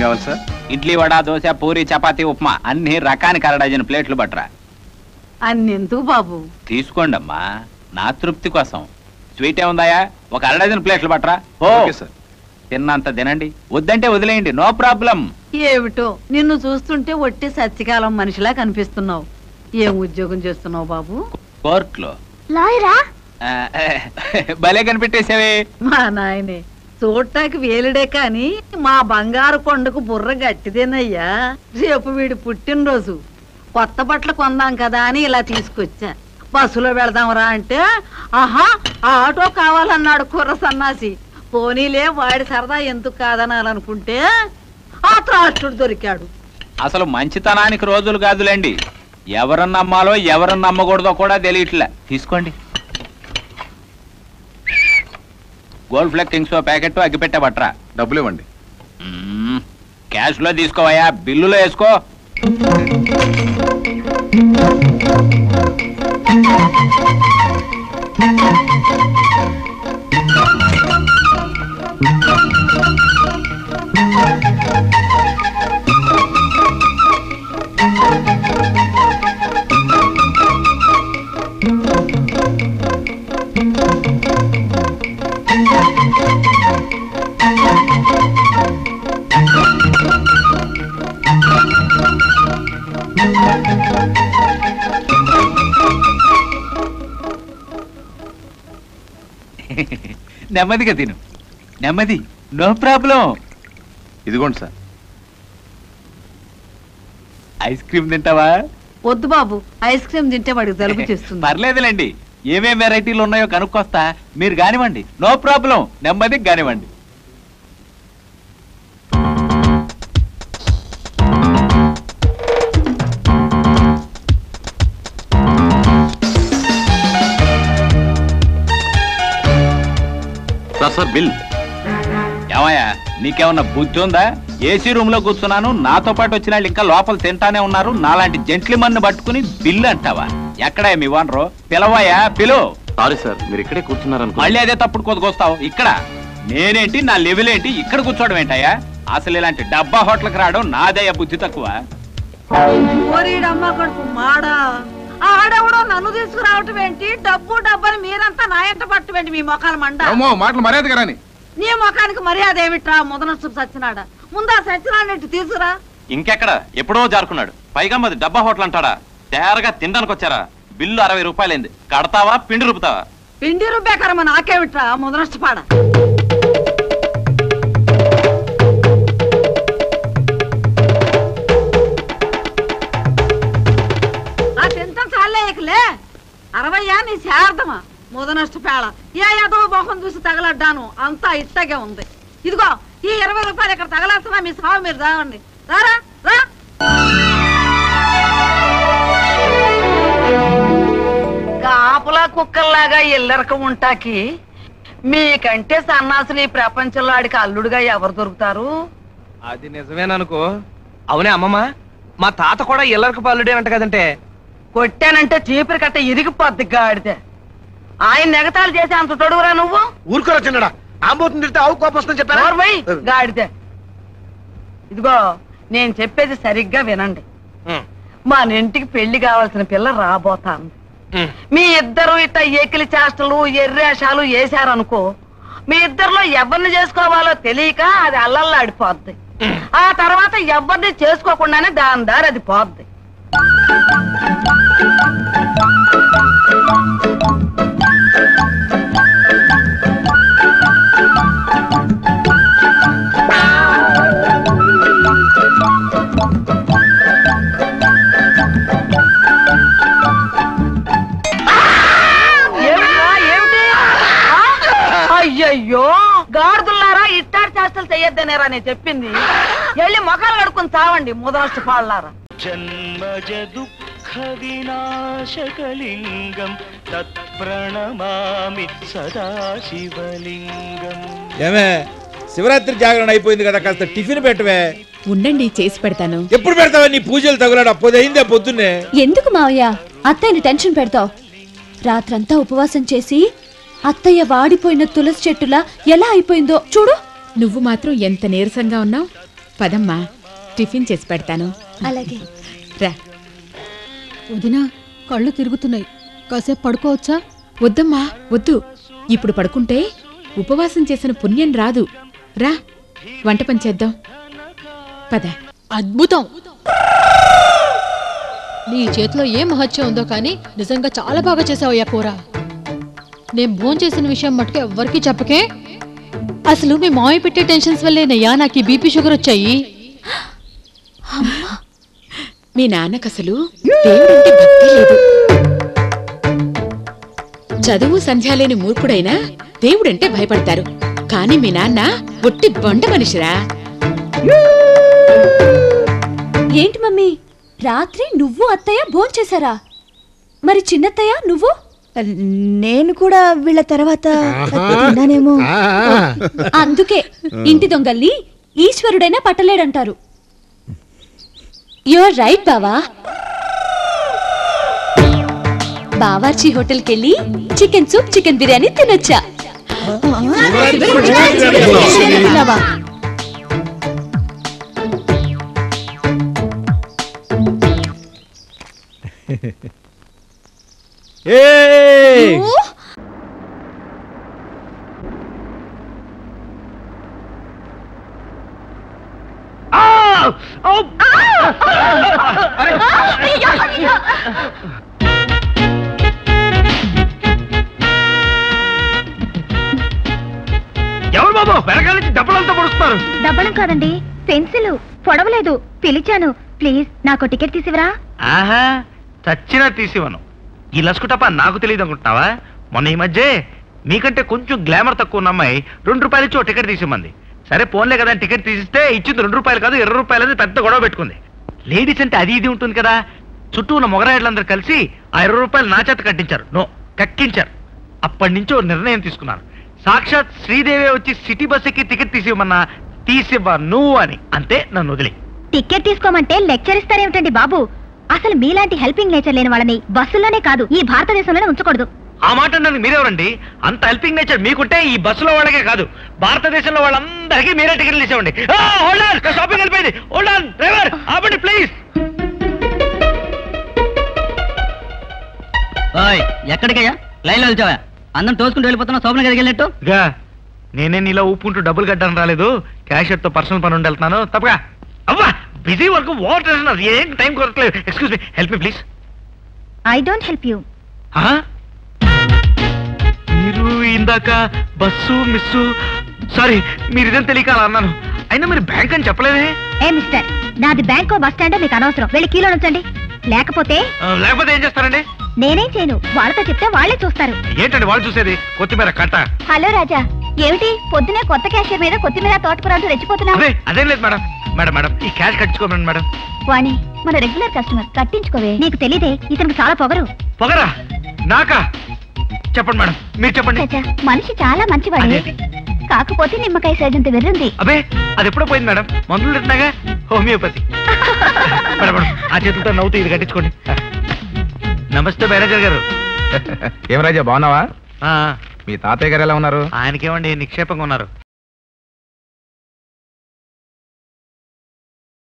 కావాలి సార్ ఇడ్లీ వడ దోశ పూరి చపాతీ ఉప్మా అన్ని రకానికి అర డజన్ ప్లేట్లు పట్టరా అన్నెందుకు బాబు తీసుకోండి అమ్మా నా తృప్తి కోసం స్వీట్ ఏముందాయా ఒక అర డజన్ ప్లేట్లు పట్టరా ఓ ఓకే సార్ తిన్నంత తినండి వద్దంటే వదిలేయండి నో ప్రాబ్లం ఏమిటో నిన్ను చూస్తుంటే ఒట్టి సత్యకాలం మనిషిలా కనిపిస్తున్నావు ఏం ఉద్యోగం చేస్తున్నావు బాబు కోర్టులో లాయరా ఆ, భలే కనిపెట్టేసావే మా నాయనే చూడటానికి వేలుడే కాని మా బంగారు కొండకు బుర్ర గట్టిదేనయ్యా రేపు వీడి పుట్టినరోజు కొత్త బట్టలు కొందాం కదా అని ఇలా తీసుకొచ్చా బస్సులో వెళదాంరా అంటే ఆహా ఆ ఆటో కావాలన్నాడు కుర్ర సన్నాసి పోనీలే వాడి సరదా ఎందుకు కాదనాలనుకుంటే ఆ త్రాష్టుడు దొరికాడు అసలు మంచితనానికి రోజులు కాదులేండి ఎవరిని నమ్మాలో ఎవరిని నమ్మకూడదో కూడా తెలియట్లే తీసుకోండి గోల్డ్ ఫ్లెక్ కింగ్స్ ప్యాకెట్ అగ్గిపెట్టే పట్రా డబ్బులు ఇవ్వండి క్యాష్ లో తీసుకోవయ్యా బిల్లులో వేసుకో నెమ్మదిగా తిను నెమ్మది నో ప్రాబ్లం ఇదిగోండి సార్ ఐస్ క్రీమ్ తింటావా వద్దు బాబు ఐస్ క్రీమ్ తింటే వాడికి జలుబు చేస్తుంది పర్లేదులేండి ఏమేం వెరైటీలు ఉన్నాయో కనుక్కొస్తా మీరు కానివ్వండి నో ప్రాబ్లం నెమ్మదిగా కానివ్వండి సార్ సార్ బిల్ ఏమయ్యా నీకేమన్నా బుద్ధి ఉందా ఏసీ రూమ్ లో కూర్చున్నాను నాతో పాటు వచ్చిన వాళ్ళు ఇంకా లోపల తింటానే ఉన్నారు నాలాంటి జెంట్లిమన్ పట్టుకుని బిల్లు అంటావా ఎక్కడా మీ వనరు పిలవయ్యా పిలు సారీ సార్ మీరు ఇక్కడే కూర్చున్నారనుకో మళ్ళీ అదే తప్పుడు కొద్దుకొస్తావు ఇక్కడ నేనేంటి నా లెవెల్ ఏంటి ఇక్కడ కూర్చోవడం ఏంటయ్యా అసలు ఇలాంటి డబ్బా హోటల్కి రావడం నాదయ్యా బుద్ధి తక్కువ ఓరీడమ్మ కడుపు మాడా ఆడెవడో నన్ను తీసుకురావటం ఏంటి డబ్బు డబ్బని మీరంతా నా ఎంట పట్టు ఏంటి మీ మొఖాల మండ అమ్మో మాటలు మర్యాద రాని నీ ముఖానికి మర్యాద ఏమిట్రా ముదనస్తు సచ్చినాడా ముందా సచ్చినాడు తీసుకురా ఇంకెక్కడ ఎప్పుడో జారుకున్నాడు పైగా మాది డబ్బా హోటల్ అంటాడా తేరగా తినడానికి వచ్చారా బిల్లు అరవై రూపాయలైంది కడతావా పిండి రూపుతావా పిండి రుబ్బే కర్మ నాకేమిట్రా ముదనష్టపాడ ఆ తింటాం చాలే ఇకలే అరవయ్యా నీ శారదమా ముదనష్టపేళ ఏ ఏదో మొహం చూసి తగలడ్డాను అంతా ఇట్టగే ఉంది ఇదిగో ఈ ఇరవై రూపాయలు ఇక్కడ తగలేస్తున్నా మీ సాగు మీరు రావండి రారా రా కాపలా కుక్కల్లాగా ఇల్లరక ఉంటాకి మీకంటే సన్నాసులు ఈ ప్రపంచంలో ఆడికి అల్లుడుగా ఎవరు దొరుకుతారు అది నిజమేననుకో అవునే అమ్మమ్మ మా తాత కూడా ఇల్లరికి పల్లుడేనంట కదంటే కొట్టానంటే చీపురు కట్ట ఇరిగిపోద్ది గాడితే ఆయన నెగతాలు చేసి అంత తొడుగురా నువ్వు ఊరుకోరా చిన్నడా ఆంబోతుంది తిడితే ఆవు కోపం వస్తుందని చెప్పారా నోర్మై, గాడిదే ఇదిగో నేను చెప్పేది సరిగ్గా వినండి ఉం, మన ఇంటికి పెళ్లి కావాల్సిన పిల్ల రాబోతాను ఉం. మీ ఇద్దరు ఇట్ట ఏకిలి చేష్టలు ఎర్రేషాలు వేశారనుకో మీ ఇద్దరిలో ఎవరిని చేసుకోవాలో తెలియక అది అల్లల్లాడిపోద్ది ఆ తర్వాత ఎవరిని చేసుకోకుండానే దాని దారి అది పోద్ది ఏమిట్రా, ఏమిటి ఆ? అయ్యయ్యో గాడిదుల్లారా ఇట్టాడి చేష్టలు చెయ్యొద్దనేరా నేను చెప్పింది వెళ్ళి మొఖాలు కడుక్కుని చావండి ముదనష్ట పాళ్ళారా జన్మజ దుఃఖ వినాశకలింగం తత్ప్రణమామి సదా శివలింగం ఏమే శివరాత్రి జాగరణ అయిపోయింది కదా కాస్త టిఫిన్ పెట్టవే ఉండండి చేసి పెడతాను ఎప్పుడు పెడతావా నీ పూజలు తగులాడు పొదయిందే పొద్దున్నే ఎందుకు మావయ్య అత్తయ్యని టెన్షన్ పెడతావు రాత్రంతా ఉపవాసం చేసి అత్తయ్య వాడిపోయిన తులసి చెట్టులా ఎలా అయిపోయిందో చూడు నువ్వు మాత్రం ఎంత నీరసంగా ఉన్నావు పదమ్మా టిఫిన్ చేసి పెడతాను అలాగే రా వదినా కళ్ళు తిరుగుతున్నాయి కాసేపు పడుకోవచ్చా వద్దమ్మా వద్దు ఇప్పుడు పడుకుంటే ఉపవాసం చేసిన పుణ్యం రాదు రా వంట పని చేద్దాం పద అద్భుతం నీ చేతిలో ఏ మహత్యం ఉందో కానీ నిజంగా చాలా బాగా చేసావయ్యా కూర నేను భోజనం చేసిన విషయం మటుకు ఎవ్వరికీ చెప్పకే అసలు మీ మామయ్య పెట్టే టెన్షన్స్ వల్లేనయ్యా నాకు ఈ బీపీ షుగర్ వచ్చాయి మీ నాన్నకు అసలు దేవుడంటే భక్తి లేదు చదువు సంధ్య లేని మూర్ఖుడైనా దేవుడంటే భయపడతారు కానీ మీ నాన్న ఒట్టి బొండ మనిషిరా ఏంటి మమ్మీ రాత్రి నువ్వు అత్తయ్య భోంచేశారా మరి చిన్నత్తయ్య నువ్వు నేను కూడా వీళ్ళ తర్వాత తిన్నానేమో అందుకే ఇంటి దొంగల్ని ఈశ్వరుడైనా పట్టలేడంటారు యువర్ రైట్ బావా బావార్చి హోటల్కి వెళ్ళి చికెన్ సూప్ చికెన్ బిర్యానీ తినొచ్చా తిన్నావా? ఏయ్! ఎవరు బాబు వెనకాల నుంచి డబ్బులంతా పొడుస్తున్నారు డబ్బడం కాదండి పెన్సిల్ పొడవలేదు పిలిచాను ప్లీజ్ నాకు టికెట్ తీసివరా ఆహా చచ్చినా తీసివను ఈ లస్కుటప్ప నాకు తెలియదు అనుకుంటున్నావా మొన్న ఈ మధ్య మీకంటే కొంచెం గ్లామర్ తక్కువ ఉన్న అమ్మాయి రెండు రూపాయలు ఇచ్చి ఓ టికెట్ తీసిమ్మంది సరే పోన్లే కదా అని టికెట్ తీసిస్తే ఇచ్చింది రెండు రూపాయలు కాదు ఇరవై రూపాయలు అని పెద్ద గొడవ పెట్టుకుంది లేడీస్ అంటే అది ఇది ఉంటుంది కదా చుట్టూ ఉన్న మొగరాయిలందరూ కలిసి ఆ ఇరవై రూపాయలు నా చేత కట్టించారు నో కక్కించారు అప్పటి నుంచి ఓ నిర్ణయం తీసుకున్నాను సాక్షాత్ శ్రీదేవి వచ్చి సిటీ బస్ ఎక్కి టికెట్ తీసివ్వమన్నా తీసివ్వ నువ్వు అని అంతే నన్ను వదిలి టికెట్ తీసుకోమంటే లెక్చర్ ఇస్తారేమిటండి బాబు అసలు మీలాంటి హెల్పింగ్ నేచర్ లేని వాళ్ళని బస్సుల్లోనే కాదు ఈ భారతదేశంలోనే ఉంచకూడదు ఆ మాట నన్ను మీరెవరండి అంత హెల్పింగ్ నేచర్ మీకుంటే ఈ బస్సులో వాళ్ళకే కాదు భారతదేశంలో వాళ్ళందరికీ మీరే టికెట్లు తీసేవండి షాపింగ్ వెళ్ళిపోయింది హోల్డ్ ఆన్ డ్రైవర్ ఆపండి ప్లీజ్ ఎక్కడికయ్యా లైన్ లో నిల్చోవా అందరం తోసుకుంటూ వెళ్ళిపోతున్నా శోభన గదికి వెళ్ళినట్టు ఇక నేనే నీలో ఊపుకుంటూ డబ్బులు కట్టడం రాలేదు క్యాషియర్ తో పర్సనల్ పని ఉండి వెళ్తున్నాను తప్పగా అవ్వా బిజీ వర్క్ వాట్ ఏం టైం కొరట్లేదు excuse me help me please I don't help you మీరు ఇందాక బస్సు మిస్సు సారీ మీరు ఇదేం తెలియక అలా అన్నాను అయినా మీరు బ్యాంక్ అని చెప్పలేదే ఏ మిస్టర్ నాది బ్యాంకో బస్ స్టాండో మీకు అనవసరం వెళ్ళి కీలో ఉంచండి లేకపోతే ఆ, లేకపోతే ఏం చేస్తారండి నేనేం చేయను వాళ్ళతో చెప్తే వాళ్ళే చూస్తారు ఏంటండి వాళ్ళు చూసేది కొత్తిమీర కట్ట హలో రాజా ఏమిటి పొద్దునే కొత్త క్యాషియర్ మీద కొత్తిమీర తోటకూర అంటూ రెచ్చిపోతున్నావు అదే అదేం లేదు మేడం మేడం మేడం ఈ క్యాష్ కట్టించుకోమని మేడం వాణి మన రెగ్యులర్ కస్టమర్ కట్టించుకోవే నీకు తెలియదే ఇతనికి చాలా పొగరు పొగరా నాకా చెప్పండి మేడం మీరు చెప్పండి చచ్చా, మనిషి చాలా మంచివాడే అదేంటి? కాకపోతే నిమ్మకాయ సైజంత వెర్రుంది అబే అది ఎప్పుడో పోయింది మేడం మందులు తింటున్నాగా హోమియోపతి మేడం మేడం ఆ చేతులతో నవ్వుతూ ఇది కట్టించుకోండి నమస్తే మేనేజర్ గారు ఏం రాజా బాగున్నావా ఆ, మీ తాతయ్య గారు ఎలా ఉన్నారు ఆయనకేమండి నిక్షేపంగా ఉన్నారు